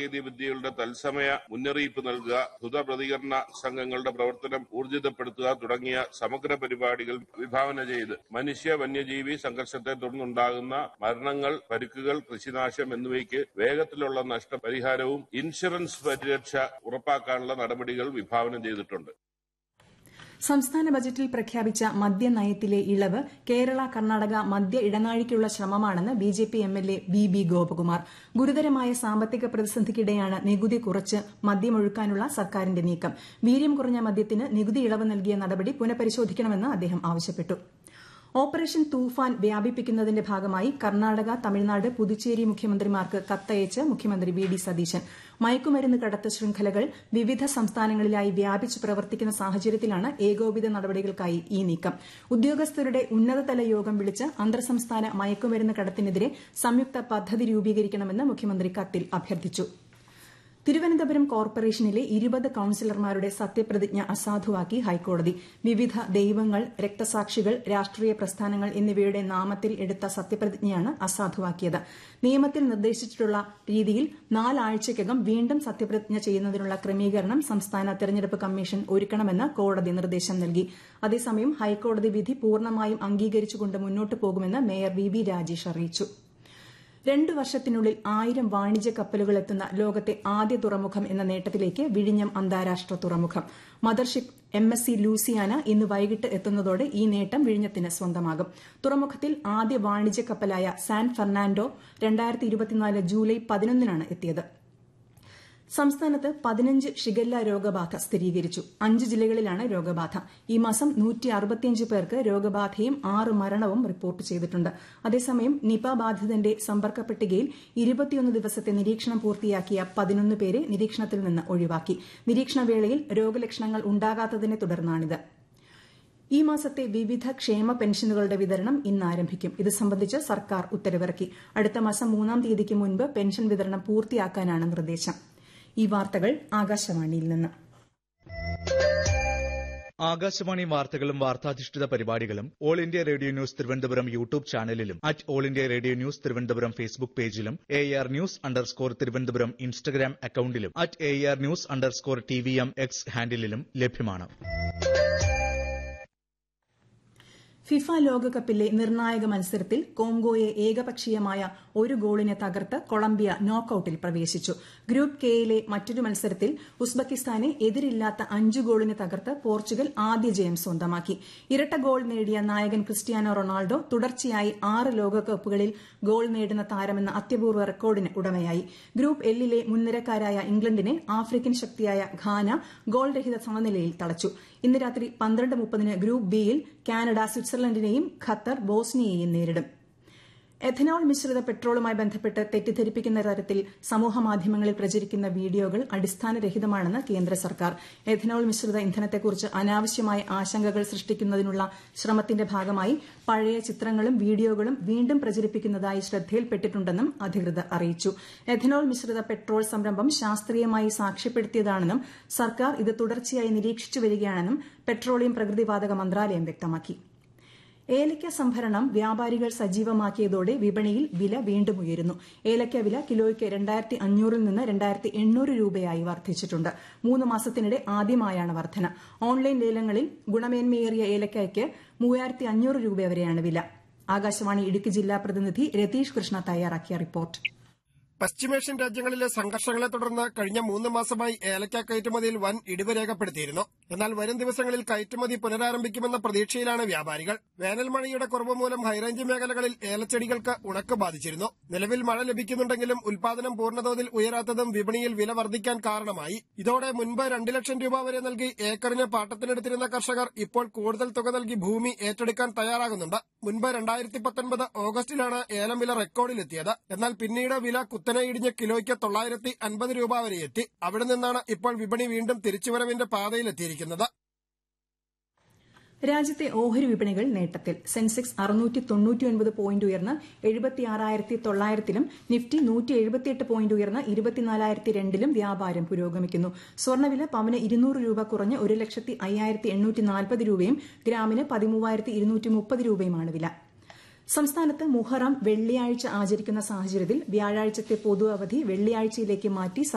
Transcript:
സാങ്കേതിക വിദ്യകളുടെ തത്സമയ മുന്നറിയിപ്പ് നൽകുക ദ്രുത പ്രതികരണ സംഘങ്ങളുടെ പ്രവർത്തനം ഊർജിതപ്പെടുത്തുക തുടങ്ങിയ സമഗ്ര പരിപാടികൾ വിഭാവന ചെയ്ത് മനുഷ്യ വന്യജീവി സംഘർഷത്തെ തുടർന്നുണ്ടാകുന്ന മരണങ്ങൾ പരിക്കുകൾ കൃഷിനാശം എന്നിവയ്ക്ക് വേഗത്തിലുള്ള നഷ്ടപരിഹാരവും ഇൻഷുറൻസ് പരിരക്ഷ ഉറപ്പാക്കാനുള്ള നടപടികൾ വിഭാവനം ചെയ്തിട്ടുണ്ട് സംസ്ഥാന ബജറ്റിൽ പ്രഖ്യാപിച്ച മദ്യനയത്തിലെ ഇളവ് കേരള കർണാടക മദ്യ ഇടനാഴിക്കുള്ള ശ്രമമാണെന്ന് BJP MLA V B Gopakumar ഗുരുതരമായ സാമ്പത്തിക പ്രതിസന്ധിക്കിടെയാണ് നികുതി കുറച്ച് മദ്യമൊഴുക്കാനുള്ള സർക്കാരിന്റെ നീക്കം വീര്യം കുറഞ്ഞ മദ്യത്തിന് നികുതി ഇളവ് നൽകിയ നടപടി പുനഃപരിശോധിക്കണമെന്ന് അദ്ദേഹം ആവശ്യപ്പെട്ടു ഓപ്പറേഷൻ തൂഫാൻ വ്യാപിപ്പിക്കുന്നതിന്റെ ഭാഗമായി കർണാടക തമിഴ്നാട് പുതുച്ചേരി മുഖ്യമന്ത്രിമാർക്ക് കത്തയച്ച് മുഖ്യമന്ത്രി വി ഡി സതീശൻ മയക്കുമരുന്ന് കടത്ത് ശൃംഖലകൾ വിവിധ സംസ്ഥാനങ്ങളിലായി വ്യാപിച്ചു പ്രവർത്തിക്കുന്ന സാഹചര്യത്തിലാണ് ഏകോപിത നടപടികൾക്കായി ഈ നീക്കം ഉദ്യോഗസ്ഥരുടെ ഉന്നതതല യോഗം വിളിച്ച് അന്തർ സംസ്ഥാന മയക്കുമരുന്ന് കടത്തിനെതിരെ സംയുക്ത പദ്ധതി രൂപീകരിക്കണമെന്ന് മുഖ്യമന്ത്രി കത്തിൽ അഭ്യർത്ഥിച്ചു തിരുവനന്തപുരം കോർപ്പറേഷനിലെ ഇരുപത് കൌൺസിലർമാരുടെ സത്യപ്രതിജ്ഞ അസാധുവാക്കി ഹൈക്കോടതി വിവിധ ദൈവങ്ങൾ രക്തസാക്ഷികൾ രാഷ്ട്രീയ പ്രസ്ഥാനങ്ങൾ എന്നിവയുടെ നാമത്തിൽ എടുത്ത സത്യപ്രതിജ്ഞയാണ് അസാധുവാക്കിയത് നിയമത്തിൽ നിർദ്ദേശിച്ചിട്ടുള്ള രീതിയിൽ നാലാഴ്ചയ്ക്കകം വീണ്ടും സത്യപ്രതിജ്ഞ ചെയ്യുന്നതിനുള്ള ക്രമീകരണം സംസ്ഥാന തെരഞ്ഞെടുപ്പ് കമ്മീഷൻ ഒരുക്കണമെന്ന് കോടതി നിർദ്ദേശം നൽകി അതേസമയം ഹൈക്കോടതി വിധി പൂർണ്ണമായും അംഗീകരിച്ചുകൊണ്ട് മുന്നോട്ടു പോകുമെന്ന് മേയർ വി വി രാജേഷ് അറിയിച്ചു രണ്ടു വർഷത്തിനുള്ളിൽ ആയിരം വാണിജ്യ കപ്പലുകൾ എത്തുന്ന ലോകത്തെ ആദ്യ തുറമുഖം എന്ന നേട്ടത്തിലേക്ക് വിഴിഞ്ഞം അന്താരാഷ്ട്ര തുറമുഖം mothership M S C Luciana ഇന്ന് വൈകിട്ട് എത്തുന്നതോടെ ഈ നേട്ടം വിഴിഞ്ഞത്തിന് സ്വന്തമാകും തുറമുഖത്തിൽ ആദ്യ വാണിജ്യ കപ്പലായ സാൻ ഫെർണാൻഡോ ജൂലൈ പതിനൊന്നിനാണ് എത്തിയത് സംസ്ഥാനത്ത് പതിനഞ്ച് ഷിഗല്ല രോഗബാധ സ്ഥിരീകരിച്ചു അഞ്ച് ജില്ലകളിലാണ് രോഗബാധ ഈ മാസം പേർക്ക് രോഗബാധയും ആറ് മരണവും റിപ്പോർട്ട് ചെയ്തിട്ടുണ്ട് അതേസമയം നിപ ബാധിതന്റെ സമ്പർക്ക പട്ടികയിൽ ഇരുപത്തിയൊന്ന് ദിവസത്തെ നിരീക്ഷണം പൂർത്തിയാക്കിയ പതിനൊന്ന് പേരെ നിരീക്ഷണത്തിൽ നിന്ന് ഒഴിവാക്കി നിരീക്ഷണ വേളയിൽ രോഗലക്ഷണങ്ങൾ ഉണ്ടാകാത്തതിനെ തുടർന്നാണിത് ഈ മാസത്തെ വിവിധ ക്ഷേമ പെൻഷനുകളുടെ വിതരണം ഇന്ന് ആരംഭിക്കും ഇത് സംബന്ധിച്ച് സർക്കാർ ഉത്തരവിറക്കി അടുത്ത മാസം മൂന്നാം തീയതിക്ക് മുൻപ് പെൻഷൻ വിതരണം പൂർത്തിയാക്കാനാണ് നിർദ്ദേശം ഈ വാർത്തകൾ ആകാശവാണിയിൽ നിന്ന് ആകാശവാണി വാർത്തകളും വാർത്താധിഷ്ഠിത പരിപാടികളും All India Radio News Thiruvananthapuram YouTube ചാനലിലും at All India Radio News Thiruvananthapuram Facebook പേജിലും A R news underscore Thiruvananthapuram Instagram അക്കൌണ്ടിലും at A R news underscore T V M X ഹാൻഡിലും ലഭ്യമാണ് ഫിഫ ലോകകപ്പിലെ നിർണായക മത്സരത്തിൽ കോങ്കോയെ ഏകപക്ഷീയമായ ഒരു ഗോളിന് തകർത്ത് കൊളംബിയ നോക്കൌട്ടിൽ പ്രവേശിച്ചു ഗ്രൂപ്പ് കെയിലെ മറ്റൊരു മത്സരത്തിൽ ഉസ്ബെക്കിസ്ഥാനെ എതിരില്ലാത്ത അഞ്ച് ഗോളിന് തകർത്ത് പോർച്ചുഗൽ ആദ്യ ജയം സ്വന്തമാക്കി ഇരട്ട ഗോൾ നേടിയ നായകൻ ക്രിസ്ത്യാനോ റൊണാൾഡോ തുടർച്ചയായി ആറ് ലോകകപ്പുകളിൽ ഗോൾ നേടുന്ന താരമെന്ന അത്യപൂർവ്വ റെക്കോർഡിന് ഉടമയായി ഗ്രൂപ്പ് എല്ലിലെ മുൻനിരക്കാരായ ഇംഗ്ലണ്ടിനെ ആഫ്രിക്കൻ ശക്തിയായ ഘാന ഗോൾ രഹിത സമനിലയിൽ തളച്ചു ഇന്ന് രാത്രി പന്ത്രണ്ട് മുപ്പതിന് ഗ്രൂപ്പ് ബിയിൽ കാനഡ സ്വിറ്റ്സർലൻഡിനെയും ഖത്തർ ബോസ്നിയയെയും നേരിടും എഥനോൾ മിശ്രിത പെട്രോളുമായി ബന്ധപ്പെട്ട് തെറ്റിദ്ധരിപ്പിക്കുന്ന തരത്തിൽ സമൂഹമാധ്യമങ്ങളിൽ പ്രചരിക്കുന്ന വീഡിയോകൾ അടിസ്ഥാനരഹിതമാണെന്ന് കേന്ദ്ര സർക്കാർ എഥനോൾ മിശ്രിത ഇന്ധനത്തെക്കുറിച്ച് അനാവശ്യമായ ആശങ്കകൾ സൃഷ്ടിക്കുന്നതിനുള്ള ശ്രമത്തിന്റെ ഭാഗമായി പഴയ ചിത്രങ്ങളും വീഡിയോകളും വീണ്ടും പ്രചരിപ്പിക്കുന്നതായി ശ്രദ്ധയിൽപ്പെട്ടിട്ടുണ്ടെന്നും അധികൃതർ അറിയിച്ചു എഥനോൾ മിശ്രിത പെട്രോൾ സംരംഭം ശാസ്ത്രീയമായി സാക്ഷ്യപ്പെടുത്തിയതാണെന്നും സർക്കാർ ഇത് തുടർച്ചയായി നിരീക്ഷിച്ചു വരികയാണെന്നും പെട്രോളിയം പ്രകൃതിവാതക മന്ത്രാലയം വ്യക്തമാക്കി ഏലയ്ക്ക സംഭരണം വ്യാപാരികൾ സജീവമാക്കിയതോടെ വിപണിയിൽ വില വീണ്ടും ഉയരുന്നു ഏലയ്ക്ക വില കിലോയ്ക്ക് രണ്ടായിരത്തി അഞ്ഞൂറിൽ നിന്ന് രണ്ടായിരത്തി എണ്ണൂറ് രൂപയായി വർദ്ധിച്ചിട്ടുണ്ട് മൂന്ന് മാസത്തിനിടെ ആദ്യമായാണ് വർധന ഓൺലൈൻ ലേലങ്ങളിൽ ഗുണമേന്മയേറിയ ഏലയ്ക്കയ്ക്ക് മൂവായിരത്തി അഞ്ഞൂറ് രൂപ വരെയാണ് വില ആകാശവാണി ഇടുക്കി ജില്ലാ പ്രതിനിധി രതീഷ് കൃഷ്ണ തയ്യാറാക്കിയ റിപ്പോർട്ട് പശ്ചിമേഷ്യൻ രാജ്യങ്ങളിലെ സംഘർഷങ്ങളെ തുടർന്ന് കഴിഞ്ഞ മൂന്ന് മാസമായി ഏലക്ക കയറ്റുമതിയിൽ വൻ ഇടിവ് രേഖപ്പെടുത്തിയിരുന്നു എന്നാൽ വരും ദിവസങ്ങളിൽ കയറ്റുമതി പുനരാരംഭിക്കുമെന്ന പ്രതീക്ഷയിലാണ് വ്യാപാരികൾ വേനൽ മഴയുടെ കുറവ് മൂലം ഹൈറേഞ്ച് മേഖലകളിൽ ഏലച്ചെടികൾക്ക് ഉണക്ക് ബാധിച്ചിരുന്നു നിലവിൽ മഴ ലഭിക്കുന്നുണ്ടെങ്കിലും ഉൽപാദനം പൂർണ്ണതോതിൽ ഉയരാത്തതും വിപണിയിൽ വില വർദ്ധിക്കാൻ കാരണമായി ഇതോടെ മുൻപ് രണ്ട് ലക്ഷം രൂപ വരെ നൽകി ഏക്കറിന് പാട്ടത്തിനെടുത്തിരുന്ന കർഷകർ ഇപ്പോൾ കൂടുതൽ തുക നൽകി ഭൂമി ഏറ്റെടുക്കാൻ തയ്യാറാകുന്നുണ്ട് മുൻപ് രണ്ടായിരത്തി പത്തൊൻപത് ഓഗസ്റ്റിലാണ് ഏലം വില റെക്കോർഡിലെത്തിയത് എന്നാൽ പിന്നീട് വില കുത്തനെ ഇടിഞ്ഞ് കിലോയ്ക്ക് തൊള്ളായിരത്തി അൻപത് രൂപ വരെ എത്തി അവിടെ നിന്നാണ് ഇപ്പോൾ വിപണി വീണ്ടും തിരിച്ചുവരവിന്റെ പാതയിലെത്തിയിരിക്കുന്നത് രാജ്യത്തെ ഓഹരി വിപണികൾ നേട്ടത്തിൽ സെൻസെക്സ് അറുന്നൂറ്റി തൊണ്ണൂറ്റിയൊൻപത് പോയിന്റ് ഉയർന്ന് എഴുപത്തിയാറായിരത്തി തൊള്ളായിരത്തിലും നിഫ്റ്റി നൂറ്റി എഴുപത്തിയെട്ട് പോയിന്റ് ഉയർന്ന് ഇരുപത്തിനാലായിരത്തി രണ്ടിലും വ്യാപാരം പുരോഗമിക്കുന്നു സ്വർണ്ണവില പവന് ഇരുന്നൂറ് രൂപ കുറഞ്ഞ് ഒരു ലക്ഷത്തി അയ്യായിരത്തി എണ്ണൂറ്റി നാൽപ്പത് രൂപയും ഗ്രാമിന് പതിമൂവായിരത്തി ഇരുന്നൂറ്റി മുപ്പത് രൂപയുമാണ് വില സംസ്ഥാനത്ത് മുഹറം വെള്ളിയാഴ്ച ആചരിക്കുന്ന സാഹചര്യത്തിൽ വ്യാഴാഴ്ചത്തെ പൊതു അവധി വെള്ളിയാഴ്ചയിലേക്ക് മാറ്റി